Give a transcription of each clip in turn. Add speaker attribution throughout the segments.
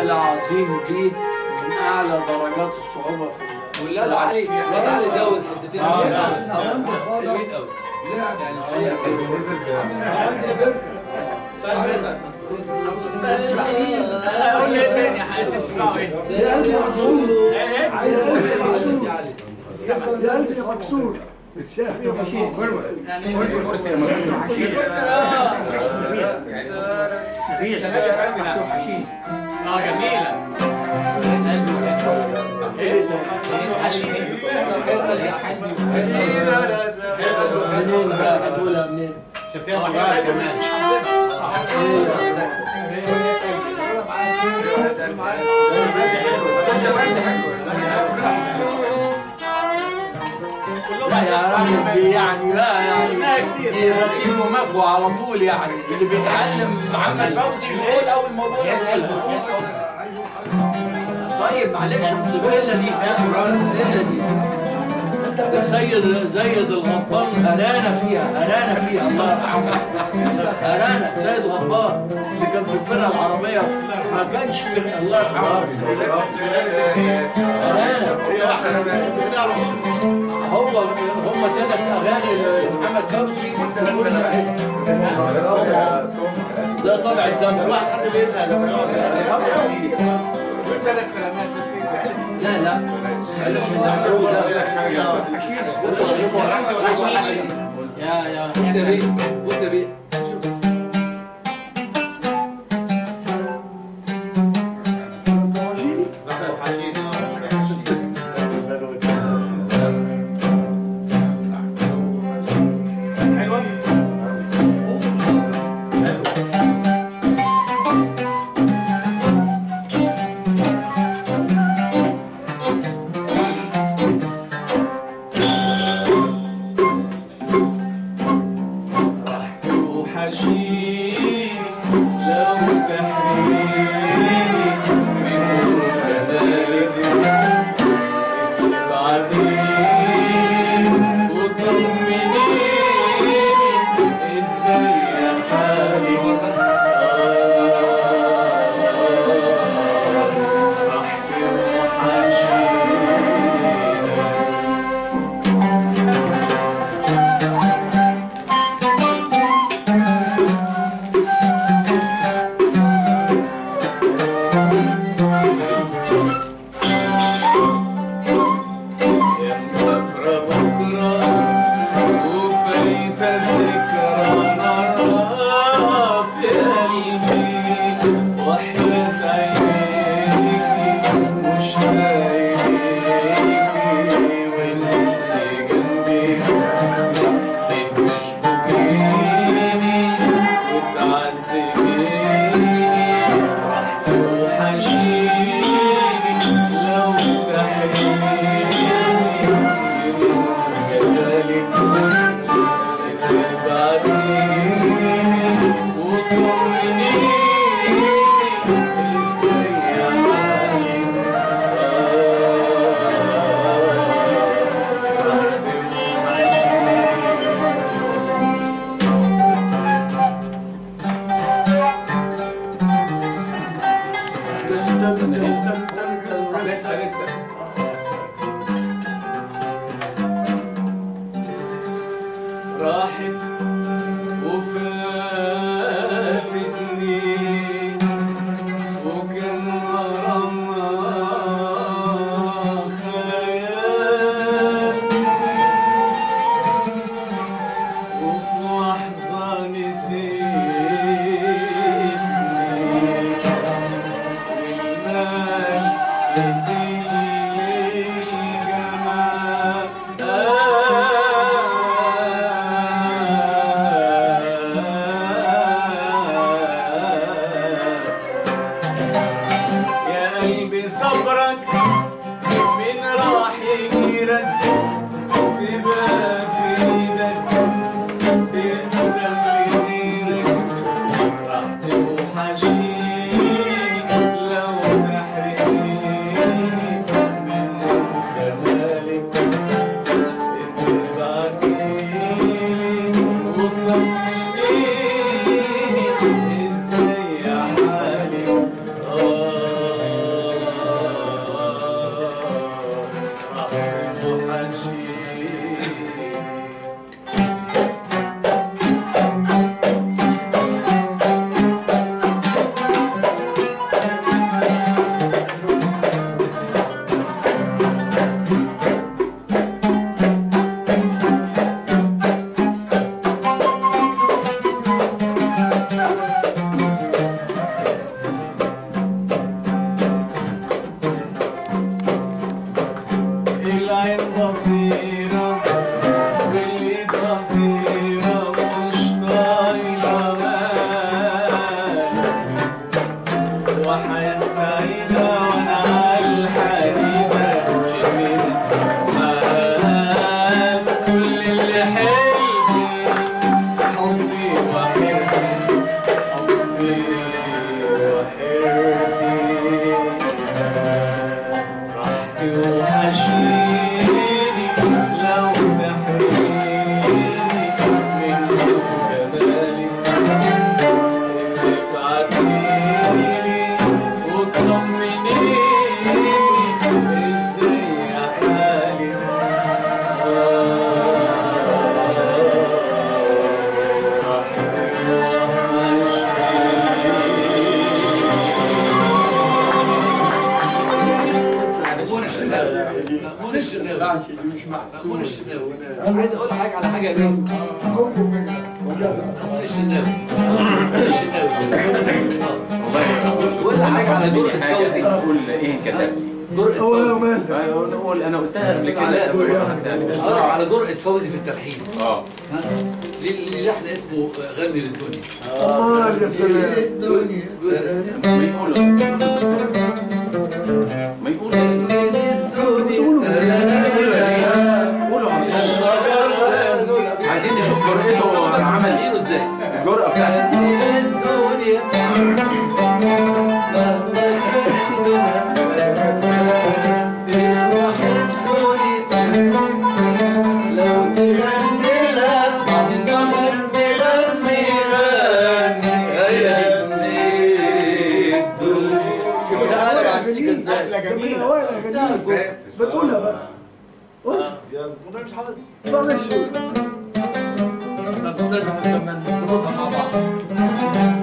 Speaker 1: والله العظيم دي من اعلى درجات الصعوبه في
Speaker 2: ولا لا علي لا علي زود حتتين
Speaker 3: آه،
Speaker 2: جميل
Speaker 3: لا.
Speaker 2: قوي
Speaker 3: جميل
Speaker 2: قوي
Speaker 3: لعب
Speaker 2: هي
Speaker 3: نزل
Speaker 4: عندي بركه
Speaker 5: قول لي ايه تاني عايزين تسمعوا ايه؟
Speaker 4: عندي مكسور
Speaker 5: ايه
Speaker 4: عايز بس
Speaker 2: يا
Speaker 4: مكسور
Speaker 2: علي
Speaker 4: قلبي مكسور
Speaker 5: اه جميلة ايه؟
Speaker 1: منين بقى هتقولها منين؟
Speaker 2: شوف فيها مرات كمان
Speaker 5: مش حافظينها كلهم
Speaker 1: لا يا راجل دي يعني بقى يعني
Speaker 5: قلناها كتير.
Speaker 1: دي رصيد ومكوى على طول يعني اللي بيتعلم محمد فوزي بيقول اول موضوع يقولها طيب معلش بس الا دي الا دي ده سيد زيد الغطان ارانا فيها ارانا فيها الله يرحمه ارانا سيد غطان اللي كان في الفرقه العربيه ما كانش بيخ- الله يرحمه ارانا هو هم ثلاث اغاني لمحمد فوزي كل واحد ده طبع الدم
Speaker 5: ثلاث سلامات بس
Speaker 1: لا لا معلش المعروف ده
Speaker 2: يا يا بص يا بيه بص يا بيه
Speaker 5: وحشيني لو تحريني من جمالك ابعتيلي وطمنيني ازاي حالك احكي وحشيني يا مسافرة بكرة وفايتة ذكرى مرة في قلبي وحياة عينيكي مشتاق إليكي وانتي جنبي ليه تشبكيني وتعذبيني راح توحشيني لو تحريني من جمالك تبعديني وتطمنيني ازاي حالك لسه لسه راحت وفاتتني وكان غرامها خيال وفي لحظة نسيتني والمال نزل
Speaker 2: وحياة سعيدة وانا عالحديدة شميت معاك كل اللي حلمي حظي وحيرتي حظي وحيرتي راحتي وحشيني لو تحرميني من جمالك تبعتيلي وتطمنيني ازاي حالي
Speaker 1: مأمون الشناوي
Speaker 4: مش محسوب
Speaker 1: مأمون الشناوي
Speaker 3: عايز اقول حاجه على حاجه جايه
Speaker 1: مأمون الشناوي مأمون الشناوي
Speaker 3: قول حاجه على جرأة فوزي
Speaker 2: قول ايه كتب
Speaker 3: جرأة
Speaker 4: هو يا
Speaker 3: فوزي
Speaker 4: مال
Speaker 2: قول قول انا قلتها قبل
Speaker 3: علاء.
Speaker 2: كده
Speaker 3: اقول لك على جرأة فوزي في التلحين
Speaker 2: اه
Speaker 3: ها؟ ليه ليه لحن اسمه غني للدنيا
Speaker 4: امال يا سلام
Speaker 1: الدنيا
Speaker 2: ما يقولوا ما يقولوا قولوا عايزين نشوف جرأته عمل ايه
Speaker 3: غنيله ازاي
Speaker 2: الجرأة بتاعته
Speaker 3: الدنيا مهما كان منها تفرح الدنيا لو تغني لها عمرك بغني غني غني الدنيا
Speaker 1: ده قلب على السكه ازاي
Speaker 4: جميلة ولا جميلة بتقولها بقى قول
Speaker 3: والله مش حافظ
Speaker 4: بقى ماشي
Speaker 1: طب استنى بس لما نظبطها مع بعض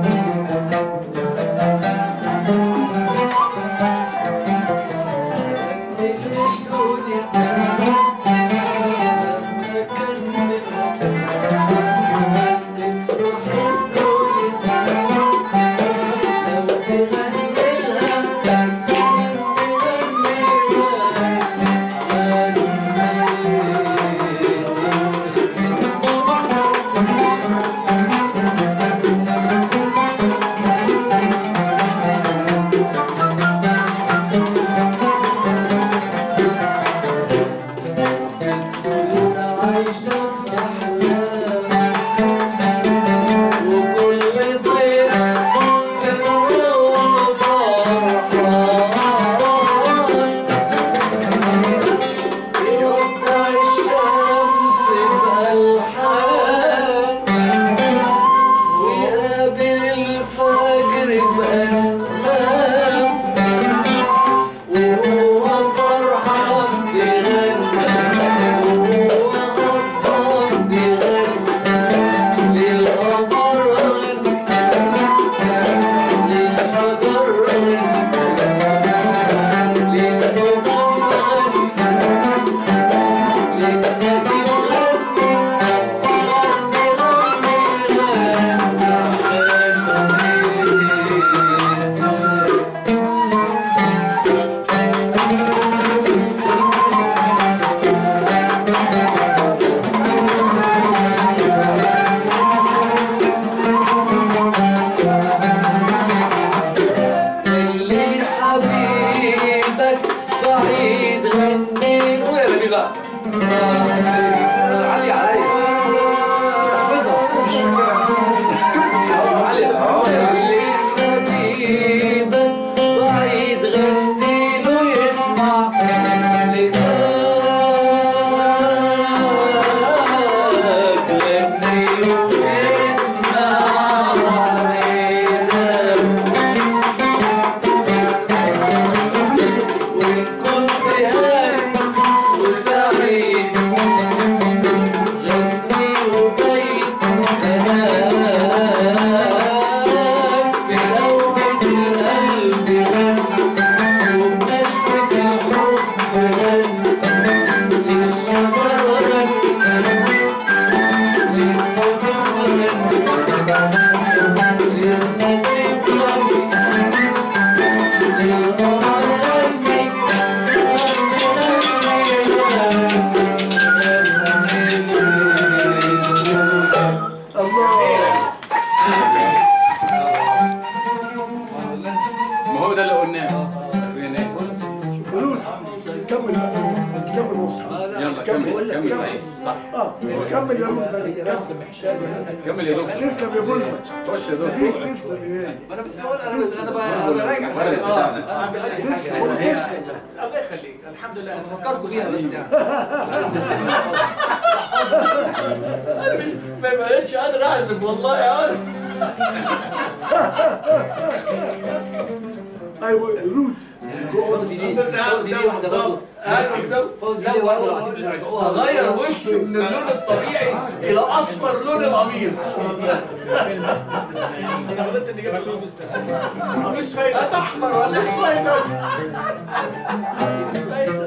Speaker 3: ويقابل الفجر بأنغام وهو فرحان بيغني وهو غضبان بيغني للقمر غني للشجر غني للنجوم غني للنسيم غني غني غني غني اللي حبيبك بعيد غني ويا نبيل بقى علي عليا تحفظها علي اللي حبيبك بعيد غني له يسمع لقاك غني له يسمع علينا وإن كنت هادي وسعيد
Speaker 2: ده اللي قلناه اخريناه
Speaker 4: قولوا كمل كمل وصل
Speaker 2: يلا كمل كمل سعيد صح
Speaker 4: اه كمل يا رب
Speaker 1: بس محتاج
Speaker 2: كمل يا دكتور
Speaker 4: تسلم يا بولمان
Speaker 2: خش يا دكتور
Speaker 4: تسلم يا
Speaker 3: ما انا بس بقول انا بس انا ب- براجع
Speaker 2: ولا بتاعنا
Speaker 3: انا بقدم
Speaker 4: تسلم
Speaker 3: حاجه
Speaker 4: تسلم
Speaker 5: الله يخليك الحمد لله
Speaker 3: افكركم بيها بس يعني
Speaker 1: ما بقتش قادر اعزف والله يا عارف
Speaker 4: ايوه روج
Speaker 3: فوزي دي فوزي دي واحده برضه فوزي دي واحده العظيم اللي رجعوها
Speaker 1: غير وشه من اللون الطبيعي الى اصفر لون القميص
Speaker 5: انا غلطت اني جبت القميص ده قميص فايده
Speaker 1: هات احمر ولا اسود
Speaker 3: فايدة.